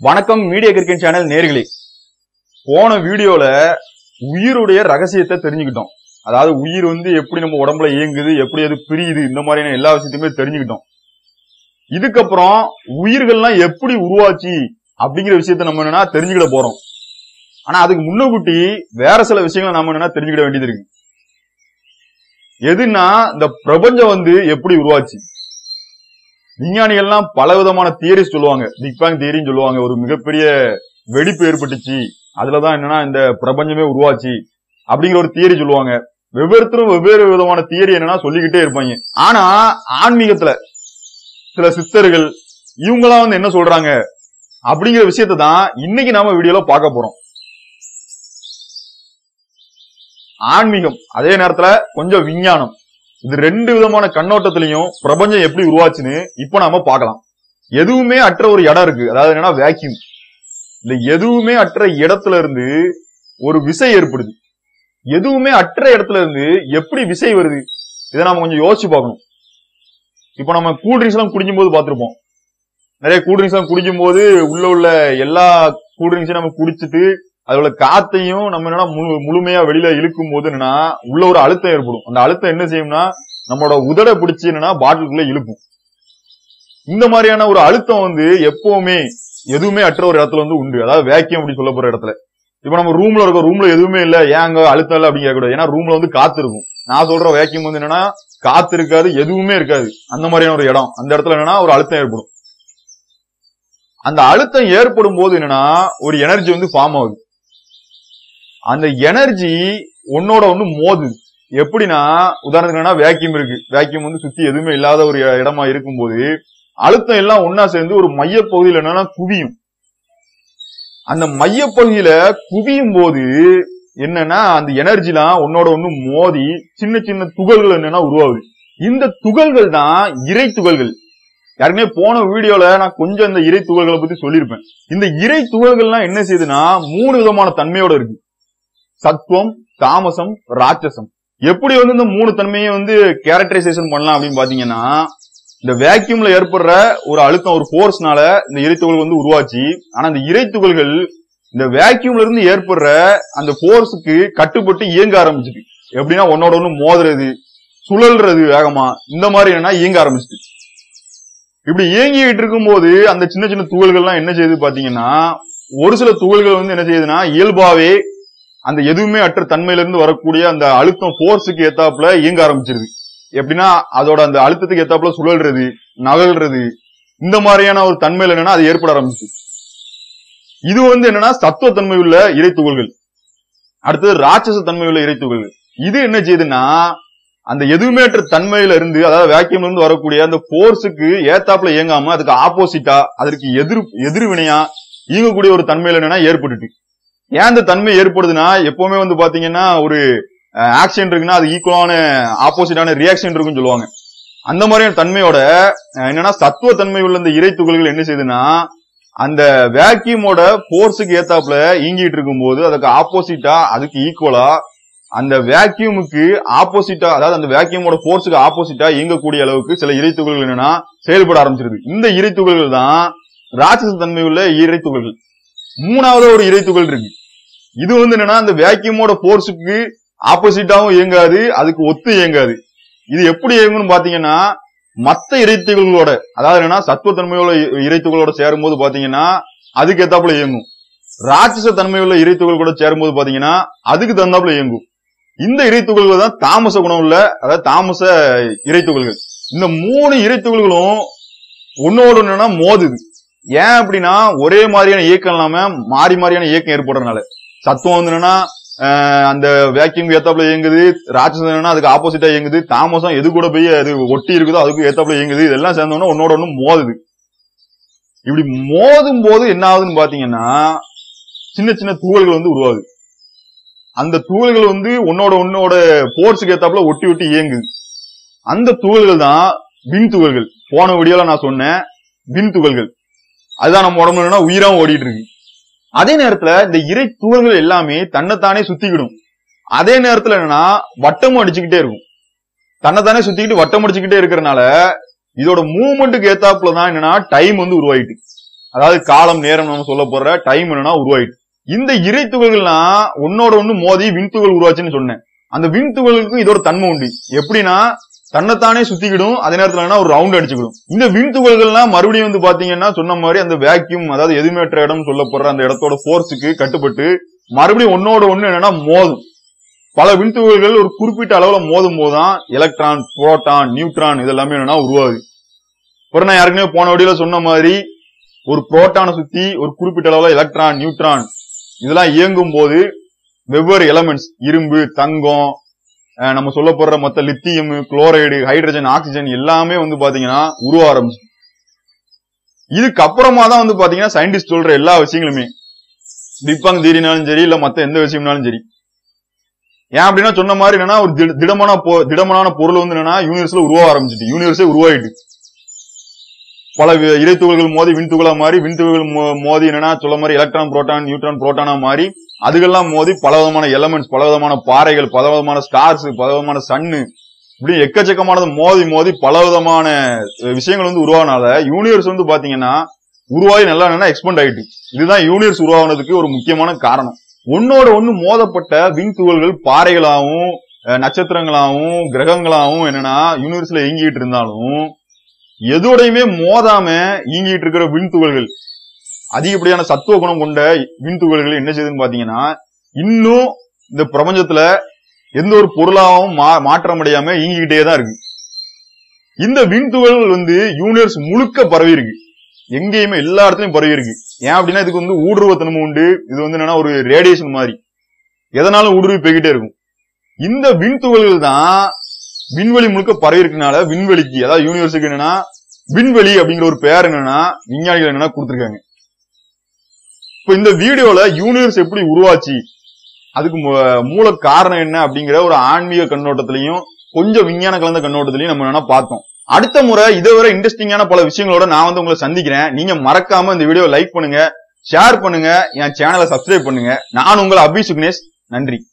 வணக்கம் media cricket channel நேர்களே போன வீடியோல உயிருடைய ரகசியத்தை தெரிஞ்சுக்கிட்டோம் அதாவது உயிர் வந்து எப்படி நம்ம உடம்புல இயங்குது எப்படி அது பிரியுது இந்த மாதிரியான எல்லா விஷயத்தையுமே தெரிஞ்சுக்கிட்டோம் இதுக்கப்புறம் உயிர்கள்லாம் எப்படி உருவாச்சு அப்படிங்கிற விஷயத்த நம்ம என்னன்னா தெரிஞ்சுக்கிட போறோம் ஆனா அதுக்கு முன்னக்கூட்டி வேற சில விஷயங்களை நாம என்னன்னா தெரிஞ்சுக்கிட வேண்டியது இருக்கு எதுன்னா இந்த பிரபஞ்சம் வந்து எப்படி உருவாச்சு விஞ்ஞானிகள்லாம் பல விதமான தியரிஸ் சொல்லுவாங்க பிக் பேங் தியரின்னு சொல்லுவாங்க ஒரு மிகப்பெரிய வெடிப்பு ஏற்பட்டுச்சு அதுலதான் என்னன்னா இந்த பிரபஞ்சமே உருவாச்சு அப்படிங்கிற ஒரு தியரி சொல்லுவாங்க வெவ்வேறுத்தரும் வெவ்வேறு விதமான தியரி என்னன்னா சொல்லிக்கிட்டே இருப்பாங்க ஆனா ஆன்மீகத்துல சில சித்தர்கள் இவங்கெல்லாம் வந்து என்ன சொல்றாங்க அப்படிங்கிற விஷயத்தை தான் இன்னைக்கு நாம வீடியோல பார்க்க போறோம் ஆன்மீகம் அதே நேரத்துல கொஞ்சம் விஞ்ஞானம் இது ரெண்டு விதமான கண்ணோட்டத்திலையும் பிரபஞ்சம் எப்படி உருவாச்சுன்னு இப்ப நாம பார்க்கலாம் எதுவுமே அற்ற ஒரு இடம் இருக்கு அதாவது என்னன்னா வேக்யூம் இந்த எதுவுமே அற்ற இடத்துல இருந்து ஒரு விசை ஏற்படுது எதுவுமே அற்ற இடத்துல இருந்து எப்படி விசை வருது இதை நாம கொஞ்சம் யோசிச்சு பார்க்கணும் இப்ப நம்ம கூல் ட்ரிங்க்ஸ் எல்லாம் குடிக்கும் போது பார்த்திருப்போம் நிறைய கூல் ட்ரிங்க்ஸ் எல்லாம் குடிக்கும் போது உள்ள உள்ள எல்லா கூல் ட்ரிங்க்ஸையும் நம்ம குடிச்சிட்டு அதோட காத்தையும் நம்ம என்னன்னா முழு முழுமையா வெளியில இழுக்கும் போது என்னன்னா உள்ள ஒரு அழுத்தம் ஏற்படும் அந்த அழுத்தம் என்ன செய்யும்னா நம்மளோட உதட பிடிச்சி என்னன்னா பாட்டிலுக்குள்ள இழுக்கும் இந்த மாதிரியான ஒரு அழுத்தம் வந்து எப்பவுமே எதுவுமே அற்ற ஒரு இடத்துல வந்து உண்டு அதாவது வேக்கியம் அப்படி சொல்ல போற இடத்துல இப்ப நம்ம ரூம்ல இருக்க ரூம்ல எதுவுமே இல்ல ஏன் அங்க அழுத்தம் இல்ல அப்படின்னு கேட்கக்கூடாது ஏன்னா ரூம்ல வந்து காத்து இருக்கும் நான் சொல்ற வேக்கியம் வந்து என்னன்னா காத்து இருக்காது எதுவுமே இருக்காது அந்த மாதிரியான ஒரு இடம் அந்த இடத்துல என்னன்னா ஒரு அழுத்தம் ஏற்படும் அந்த அழுத்தம் ஏற்படும் போது என்னன்னா ஒரு எனர்ஜி வந்து ஃபார்ம் ஆகுது அந்த எனர்ஜி ஒன்னோட ஒண்ணு மோதுது எப்படின்னா உதாரணத்துக்கு என்னன்னா வேக்யூம் இருக்கு வேக்யூம் வந்து சுத்தி எதுவுமே இல்லாத ஒரு இடமா இருக்கும்போது அழுத்தம் எல்லாம் ஒன்னா சேர்ந்து ஒரு மையப்பகுதியில் என்னன்னா குவியும் அந்த மையப்பகுதியில குவியும் போது என்னன்னா அந்த எனர்ஜிலாம் ஒன்னோட ஒண்ணு மோதி சின்ன சின்ன துகள்கள் என்னன்னா உருவாகுது இந்த துகள்கள் தான் இறை துகள்கள் யாருமே போன வீடியோல நான் கொஞ்சம் இந்த இறை துகள்களை பத்தி சொல்லியிருப்பேன் இந்த இறை துகள்கள்லாம் என்ன செய்யுதுன்னா மூணு விதமான தன்மையோட இருக்கு சத்துவம் தாமசம் ராட்சசம் எப்படி வந்து இந்த மூணு தன்மையை வந்து கேரக்டரைசேஷன் பண்ணலாம் அப்படின்னு பாத்தீங்கன்னா இந்த வேக்யூம்ல ஏற்படுற ஒரு அழுத்தம் ஒரு போர்ஸ்னால இந்த இறைத்துகள் வந்து உருவாச்சு ஆனா இந்த இறைத்துகள்கள் இந்த வேக்யூம்ல இருந்து ஏற்படுற அந்த போர்ஸுக்கு கட்டுப்பட்டு இயங்க ஆரம்பிச்சுட்டு எப்படின்னா ஒன்னோட ஒண்ணு மோதுறது சுழல்றது வேகமா இந்த மாதிரி என்னன்னா இயங்க ஆரம்பிச்சுட்டு இப்படி இயங்கிட்டு இருக்கும்போது அந்த சின்ன சின்ன துகள்கள்லாம் என்ன செய்யுது பாத்தீங்கன்னா ஒரு சில துகள்கள் வந்து என்ன செய்யுதுன்னா இயல்பாவே அந்த எதுவுமே அற்ற தன்மையில இருந்து வரக்கூடிய அந்த அழுத்தம் போர்ஸுக்கு ஏத்தாப்புல இயங்க ஆரம்பிச்சிருது எப்படின்னா அதோட அந்த அழுத்தத்துக்கு ஏத்தாப்புல சுழல்றது நகல்றது இந்த மாதிரியான ஒரு தன்மையில என்னன்னா அது ஏற்பட ஆரம்பிச்சு இது வந்து என்னன்னா சத்துவ தன்மை உள்ள இறை துகள்கள் அடுத்தது ராட்சச தன்மை உள்ள இறை துகள்கள் இது என்ன செய்யுதுன்னா அந்த எதுவுமே அற்ற தன்மையில இருந்து அதாவது வேக்கியம்ல இருந்து வரக்கூடிய அந்த போர்ஸுக்கு ஏத்தாப்புல இயங்காம அதுக்கு ஆப்போசிட்டா அதற்கு எதிர் எதிர்வினையா இயங்கக்கூடிய ஒரு தன்மையில என்னன்னா ஏற்பட்டுட்டு ஏன் அந்த தன்மை ஏற்படுதுன்னா எப்பவுமே வந்து பாத்தீங்கன்னா ஒரு ஆக்ஷன் இருக்குன்னா அது ஈக்குவலான ஆப்போசிட்டான ரியாக்ஷன் இருக்குன்னு சொல்லுவாங்க அந்த மாதிரியான தன்மையோட அஹ், என்னன்னா சத்துவ தன்மை உள்ள இந்த இறை துகள்கள் என்ன செய்யுதுன்னா அந்த வேக்யூமோட போர்ஸுக்கு ஏத்தாப்புல இயங்கிட்டு இருக்கும்போது அதுக்கு ஆப்போசிட்டா அதுக்கு ஈக்குவலா அந்த வேக்யூமுக்கு ஆப்போசிட்டா அதாவது அந்த வேக்யூமோட போர்ஸுக்கு ஆப்போசிட்டா இயங்கக்கூடிய அளவுக்கு சில இறை துகள்கள் என்னன்னா செயல்பட ஆரம்பிச்சிருது இந்த இறை துகள்கள் தான் ராட்சச தன்மை உள்ள இறை துகள்கள் மூணாவது ஒரு இறை துகள் இருக்கு இது வந்து என்னன்னா அந்த வேக்யூமோட போர்ஸுக்கு ஆப்போசிட்டாவும் இயங்காது அதுக்கு ஒத்து இயங்காது இது எப்படி இயங்கும்னு பாத்தீங்கன்னா மத்த இறைத்துகளோட அதாவது என்னன்னா சத்துவத்தன்மையோட இறைத்துகளோட சேரும்போது பாத்தீங்கன்னா அதுக்கு ஏத்தாப்புல இயங்கும் ராட்சச தன்மையுள்ள இறைத்துகள் கூட சேரும்போது பாத்தீங்கன்னா அதுக்கு தகுந்தாப்புல இயங்கும் இந்த இறைத்துகள்கள் தான் தாமச குணம் உள்ள அதாவது தாமச இறைத்துகள்கள் இந்த மூணு இறைத்துகள்களும் ஒன்னோடு என்னன்னா மோதுது ஏன் அப்படின்னா ஒரே மாதிரியான இயக்கம் இல்லாம மாறி மாறியான இயக்கம் ஏற்படுறதுனால சத்துவம் வந்து என்னன்னா ஆஹ் அந்த வேக்யூம் ஏத்தாப்புல இயங்குது ராட்சசம் என்னன்னா அதுக்கு ஆப்போசிட்டா இயங்குது தாமசம் எது கூட போய் அது ஒட்டி இருக்குதோ அதுக்கு ஏத்தாப்புல இயங்குது இதெல்லாம் சேர்ந்தோன்னா ஒன்னோட ஒண்ணு மோதுது இப்படி மோதும் போது என்ன ஆகுதுன்னு பாத்தீங்கன்னா சின்ன சின்ன துகள்கள் வந்து உருவாகுது அந்த துகள்கள் வந்து உன்னோட உன்னோட போர்ஸுக்கு ஏத்தாப்புல ஒட்டி ஒட்டி இயங்குது அந்த துகள்கள் தான் விண் துகள்கள் போன வீடியோல நான் சொன்னேன் விண் துகள்கள் அதுதான் நம்ம உடம்புல என்னன்னா உயிராவும் ஓடிட்டு இருக்கு அதே நேரத்துல இந்த இறை துகள்கள் எல்லாமே தன்னைத்தானே சுத்திக்கிடும் அதே நேரத்துல என்னன்னா வட்டமும் அடிச்சுக்கிட்டே இருக்கும் தன்னைத்தானே சுத்திக்கிட்டு வட்டம் அடிச்சுக்கிட்டே இருக்கிறனால இதோட மூவ்மெண்ட்டுக்கு ஏத்தாப்புல தான் என்னன்னா டைம் வந்து உருவாயிட்டு அதாவது காலம் நேரம் நம்ம சொல்ல போற டைம் என்னன்னா உருவாயிட்டு இந்த இறை துகள்கள்லாம் ஒன்னோட ஒண்ணு மோதி விண்துகள் உருவாச்சுன்னு சொன்னேன் அந்த விண்துகளுக்கும் இதோட தன்மை உண்டு எப்படின்னா தன்னைத்தானே சுத்திக்கிடும் அதே நேரத்துல என்ன ஒரு ரவுண்ட் அடிச்சுக்கிடும் இந்த விண்துகள்கள்லாம் மறுபடியும் வந்து பாத்தீங்கன்னா சொன்ன மாதிரி அந்த வேக்யூம் அதாவது எதுமேற்ற இடம் சொல்லப்படுற அந்த இடத்தோட போர்ஸுக்கு கட்டுப்பட்டு மறுபடியும் ஒன்னோட ஒண்ணு என்னன்னா மோதும் பல விண்துகள்கள் ஒரு குறிப்பிட்ட அளவுல மோதும் போதுதான் எலக்ட்ரான் புரோட்டான் நியூட்ரான் இதெல்லாமே என்னன்னா உருவாகுது அப்புறம் நான் யாருக்குமே போன வழியில சொன்ன மாதிரி ஒரு புரோட்டானை சுத்தி ஒரு குறிப்பிட்ட அளவுல எலக்ட்ரான் நியூட்ரான் இதெல்லாம் இயங்கும் போது வெவ்வேறு எலமெண்ட்ஸ் இரும்பு தங்கம் அஹ் நம்ம சொல்ல போற மொத்த லித்தியம் குளோரைடு ஹைட்ரஜன் ஆக்சிஜன் எல்லாமே வந்து பாத்தீங்கன்னா உருவ ஆரம்பிச்சு இதுக்கு அப்புறமா தான் வந்து பாத்தீங்கன்னா சயின்டிஸ்ட் சொல்ற எல்லா விஷயங்களுமே பிக்பாங் தியரினாலும் சரி இல்ல மத்த எந்த விஷயம்னாலும் சரி ஏன் அப்படின்னா சொன்ன மாதிரி என்னன்னா ஒரு திட- திடமான பொ- திடமான பொருள் வந்து என்னன்னா யூனிவர்ஸ்ல உருவ ஆரம்பிச்சிட்டு யூனிவர்ஸே உருவாயிட்டு பல வி- இறைத்துகள்கள் மோதி விண்துகளா மாறி விண்துகள்கள் மோ- மோதி என்னன்னா சொல்ல மாதிரி எலக்ட்ரான் புரோட்டான் நியூட்ரான் புரோட்டானா மாறி அதுக்கெல்லாம் மோதி பல விதமான எலமெண்ட்ஸ் பல விதமான பாறைகள் பல விதமான ஸ்டார்ஸ் பல விதமான சன்னு இப்படி எக்கச்சக்கமானது மோதி மோதி பல விதமான அஹ், விஷயங்கள் வந்து உருவானால யூனிவர்ஸ் வந்து பாத்தீங்கன்னா உருவாகி நல்லா என்னன்னா எக்ஸ்பெண்ட் ஆயிட்டு இதுதான் யூனிவர்ஸ் உருவானதுக்கு ஒரு முக்கியமான காரணம் ஒன்னோட ஒண்ணு மோதப்பட்ட விண்துகள்கள் பாறைகளாகவும் அஹ், நட்சத்திரங்களாகவும் கிரகங்களாகவும் என்னன்னா யூனிவர்ஸ்ல இயங்கிட்டு இருந்தாலும் எதோடையுமே மோதாம இயங்கிட்டு இருக்கிற விண்துகள்கள் அதிகப்படியான சத்துவ குணம் கொண்ட விண்துகள்கள் என்ன செய்யுதுன்னு பாத்தீங்கன்னா இன்னும் இந்த பிரபஞ்சத்துல எந்த ஒரு பொருளாகவும் மா- மாற்றமடையாம இயங்கிக்கிட்டே தான் இருக்கு இந்த விண்துகள்கள் வந்து யூனிவர்ஸ் முழுக்க பரவி இருக்கு எங்கேயுமே எல்லா இடத்துலயும் பரவி இருக்கு ஏன் அப்படின்னா இதுக்கு வந்து ஊடுருவத்தனமும் உண்டு இது வந்து என்னன்னா ஒரு ரேடியேஷன் மாதிரி எதனாலும் ஊடுருவி போய்கிட்டே இருக்கும் இந்த விண்துகள்கள் தான் விண்வெளி முழுக்க பரவி இருக்கனால விண்வெளிக்கு அதாவது யூனிவர்ஸுக்கு என்னன்னா விண்வெளி அப்படிங்கிற ஒரு பேர் என்னன்னா விஞ்ஞானிகள் என்னன்னா கொடுத்திருக்காங்க இப்ப இந்த வீடியோல யூனிவர்ஸ் எப்படி உருவாச்சு அதுக்கு மூ- மூல காரணம் என்ன அப்படிங்கிற ஒரு ஆன்மீக கண்ணோட்டத்திலையும் கொஞ்சம் விஞ்ஞான கலந்த கண்ணோட்டத்திலையும் நம்ம என்னன்னா பார்த்தோம் அடுத்த முறை இதை விட இன்ட்ரெஸ்டிங்கான பல விஷயங்களோட நான் வந்து உங்களை சந்திக்கிறேன் நீங்க மறக்காம இந்த வீடியோ லைக் பண்ணுங்க ஷேர் பண்ணுங்க என் சேனலை சப்ஸ்கிரைப் பண்ணுங்க நான் உங்களை அபி சுக்னேஷ் நன்றி